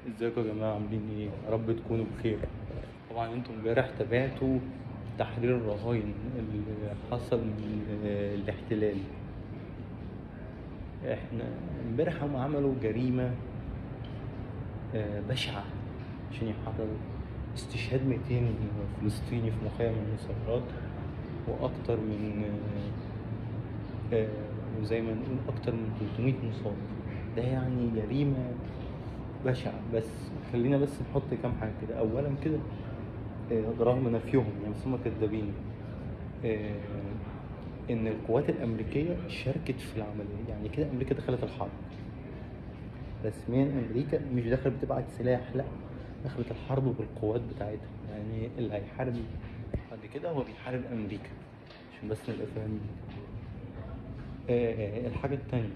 ازيكم يا جماعة عاملين ايه؟ يا رب تكونوا بخير طبعا انتم امبارح تابعتوا تحرير الرهاين اللي حصل من آه، الاحتلال احنا امبارح هم عملوا جريمة آه، بشعة عشان يحرروا استشهاد 200 فلسطيني في مخيم النصيرات واكتر من آه، آه، وزي ما نقول اكتر من 300 مصاب ده يعني جريمة بشعة بس خلينا بس نحط كام حاجة كده أولا كده آه، رغم نفيهم يعني بس هم كدابين آه، إن القوات الأمريكية شاركت في العملية يعني كده أمريكا دخلت الحرب رسميا أمريكا مش دخلت بتبعت سلاح لا دخلت الحرب بالقوات بتاعتها يعني اللي هيحارب بعد كده هو بيحارب أمريكا عشان بس نبقى فاهمين آه، آه، الحاجة التانية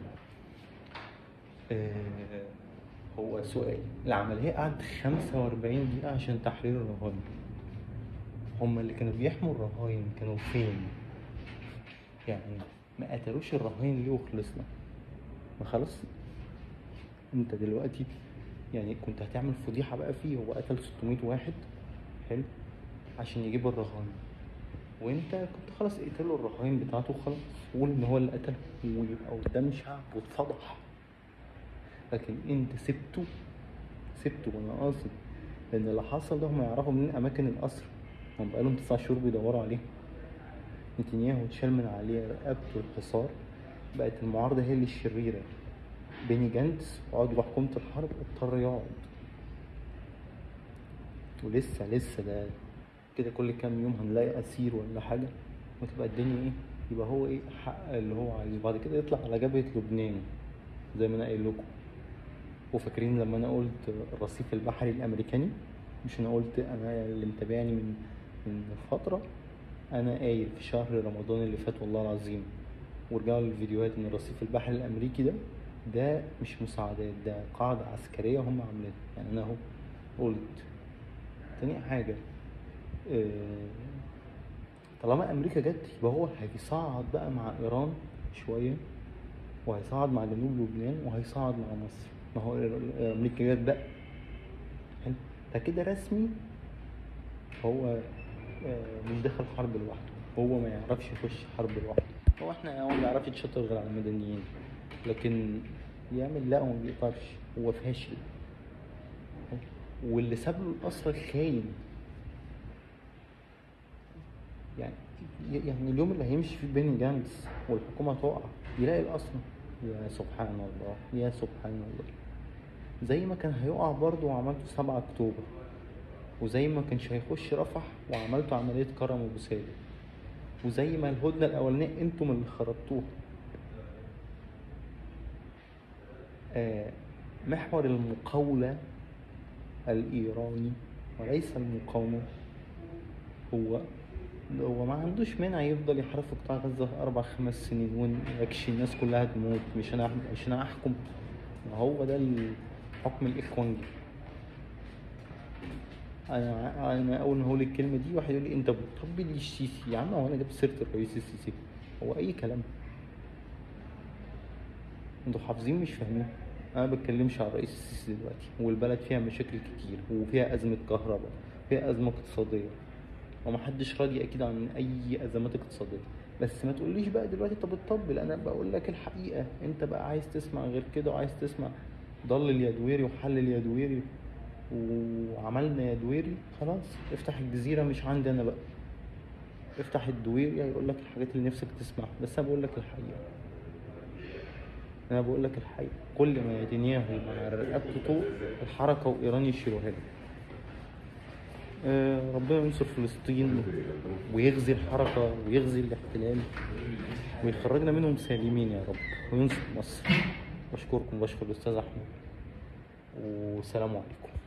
آه، هو سؤال العملية قعدت 45 دقيقة عشان تحرير الرهاين هما اللي كانوا بيحموا الرهاين كانوا فين؟ يعني ما قتلوش الرهاين ليه وخلصنا ما خلاص انت دلوقتي يعني كنت هتعمل فضيحة بقى فيه هو قتل 600 واحد حلو عشان يجيب الرهاين وانت كنت خلاص اقتلوا الرهاين بتاعته خلاص قول ان هو اللي قتله ويبقى قدام شعب واتفضح لكن انت سبته سبته وانا قاصد لان اللي حصل ده هم يعرفوا منين اماكن الاسر هم بقالهم تسع شهور بيدوروا عليه نتنياهو اتشال من عليه رقبته الحصار بقت المعارضة هي اللي الشريرة بيني جانتس وقعد حكومة الحرب اضطر يقعد ولسه لسه ده كده كل كام يوم هنلاقي اسير ولا حاجة وتبقى الدنيا ايه يبقى هو ايه حقق اللي هو عايزه بعد كده يطلع على جبهة لبنان زي ما انا قايل لكم وفاكرين لما انا قلت الرصيف البحري الامريكاني مش انا قلت انا اللي متابعني من من فتره انا قايل في شهر رمضان اللي فات والله العظيم ورجعوا للفيديوهات ان الرصيف البحري الامريكي ده ده مش مساعدات ده قاعده عسكريه هم عاملينها يعني انا اهو قلت تاني حاجه آه، طالما امريكا جت يبقى هو هيصعد بقى مع ايران شويه وهيصعد مع جنوب لبنان وهيصعد مع مصر ما هو امريكا جت بقى حلو فكده رسمي هو آه، مش داخل حرب لوحده هو ما يعرفش يخش حرب لوحده هو احنا هو ما بيعرفش يتشطر غير على المدنيين لكن يعمل لا هو ما بيقدرش هو فاشل حلو؟ واللي ساب له الاسرى الخاين يعني يعني اليوم اللي هيمشي فيه بيني جانتس والحكومة تقع يلاقي الأسرى يا سبحان الله يا سبحان الله زي ما كان هيقع برضه وعملته 7 أكتوبر وزي ما كانش هيخش رفح وعملته عملية كرم وبسالة وزي ما الهدنة الأولانية انتم اللي خربتوها آه محور المقاولة الإيراني وليس المقاومة هو هو ما عندوش مانع يفضل يحارب في قطاع غزة أربع خمس سنين ويكشي الناس كلها تموت مش أنا مش أنا أحكم ما هو ده الحكم الإخوانجي أنا أنا أول ما هقول الكلمة دي واحد يقول لي أنت بتربي لي السيسي يا عم هو أنا جبت سيرة الرئيس السيسي هو أي كلام انتوا حافظين مش فاهمين انا ما بتكلمش على الرئيس السيسي دلوقتي والبلد فيها مشاكل كتير وفيها ازمه كهرباء فيها ازمه اقتصاديه ومحدش راضي اكيد عن اي ازمات اقتصاديه بس ما تقوليش بقى دلوقتي طب تطبل انا بقول لك الحقيقه انت بقى عايز تسمع غير كده وعايز تسمع ضل اليدويري وحل اليدويري وعملنا يدويري خلاص افتح الجزيره مش عندي انا بقى افتح الدويري هيقول لك الحاجات اللي نفسك تسمعها بس انا بقول لك الحقيقه انا بقول لك الحقيقه كل ما نتنياهو مع رقبته طول الحركه وايران يشيلوها له آه، ربنا ينصر فلسطين ويغزي الحركه ويغزي الاحتلال ويخرجنا منهم سالمين يا رب وينصر مصر بشكركم بشكر الاستاذ احمد والسلام عليكم